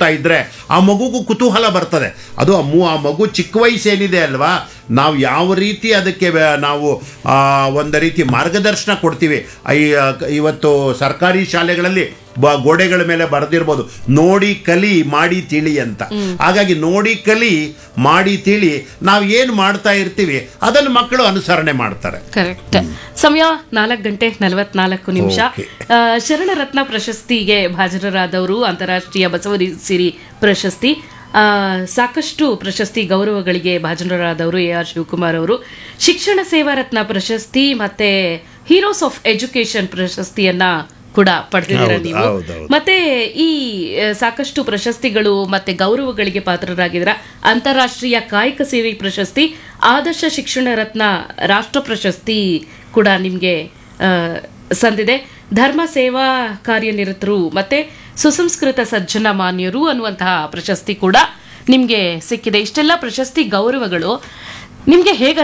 ಹೋಗ್ತಾ ಇದ್ರೆ ಆ ಮಗುಗೂ ಕುತೂಹಲ ಬರ್ತದೆ ಅದು ಆ ಮು- ಆ ಮಗು ಚಿಕ್ಕ ವಯಸ್ಸೇನಿದೆ ಅಲ್ವಾ ನಾವು ಯಾವ ರೀತಿ ಅದಕ್ಕೆ ವ್ಯ- ನಾವು ಆ, ಒಂದು ರೀತಿ ಮಾರ್ಗದರ್ಶನ ಕೊಡ್ತೀವಿ ಐ- ಆ, ಇವತ್ತು ಸರ್ಕಾರಿ ಶಾಲೆಗಳಲ್ಲಿ ಬ- ಗೋಡೆಗಳ ಮೇಲೆ ಬರೆದಿರ್ಬೋದು ನೋಡಿ ಕಲಿ ಮಾಡಿ ತಿಳಿ ಅಂತ ಹಾಗಾಗಿ ನೋಡಿ ಕಲಿ ಮಾಡಿ ತಿಳಿ ನಾವು ಏನು ಮಾಡ್ತಾ ಇರ್ತೀವಿ ಅದನ್ನು ಮಕ್ಕಳು ಅನುಸರಣೆ ಮಾಡ್ತಾರೆ ಕರೆಕ್ಟ್ ಸಮಯ ನಾಲ್ಕು ಗಂಟೆ ನಲವತ್ನಾಲ್ಕು ನಿಮಿಷ Okay. ಆ, ಶರಣರತ್ನ ಪ್ರಶಸ್ತಿಗೆ ಭಾಜನರಾದವರು ಅಂತಾರಾಷ್ಟ್ರೀಯ ಬಸವರಿ ಸಿರಿ ಪ್ರಶಸ್ತಿ ಆ, ಸಾಕಷ್ಟು ಪ್ರಶಸ್ತಿ ಗೌರವಗಳಿಗೆ ಭಾಜನರಾದವರು ಎ ಆರ್ ಶಿವಕುಮಾರ್ ಅವರು ಶಿಕ್ಷಣ ಸೇವಾ ರತ್ನ ಪ್ರಶಸ್ತಿ ಮತ್ತೆ ಹೀರೋಸ್ ಆಫ್ ಎಜುಕೇಶನ್ ಪ್ರಶಸ್ತಿಯನ್ನ ಕೂಡ ಪಡೆದಿದ್ದೀರ ಹೌದು, ನೀವು ಹೌದು, ಹೌದು. ಮತ್ತೆ ಈ ಆ, ಸಾಕಷ್ಟು ಪ್ರಶಸ್ತಿಗಳು ಮತ್ತೆ ಗೌರವಗಳಿಗೆ ಪಾತ್ರರಾಗಿದ್ರ ಅಂತಾರಾಷ್ಟ್ರೀಯ ಕಾಯಕ ಸೇವೆ ಪ್ರಶಸ್ತಿ ಆದರ್ಶ ಶಿಕ್ಷಣ ರತ್ನ ರಾಷ್ಟ್ರ ಪ್ರಶಸ್ತಿ ಕೂಡ ನಿಮಗೆ ಸಂದಿದೆ ಧರ್ಮ ಸೇವಾ ಕಾರ್ಯನಿರತರು ಮತ್ತೆ ಸುಸಂಸ್ಕೃತ ಸಜ್ಜನ ಮಾನ್ಯರು ಅನ್ನುವಂತಹ ಪ್ರಶಸ್ತಿ ಕೂಡ ನಿಮಗೆ ಸಿಕ್ಕಿದೆ ಇಷ್ಟೆಲ್ಲ ಪ್ರಶಸ್ತಿ ಗೌರವಗಳು ನಿಮಗೆ ಹೇಗೆ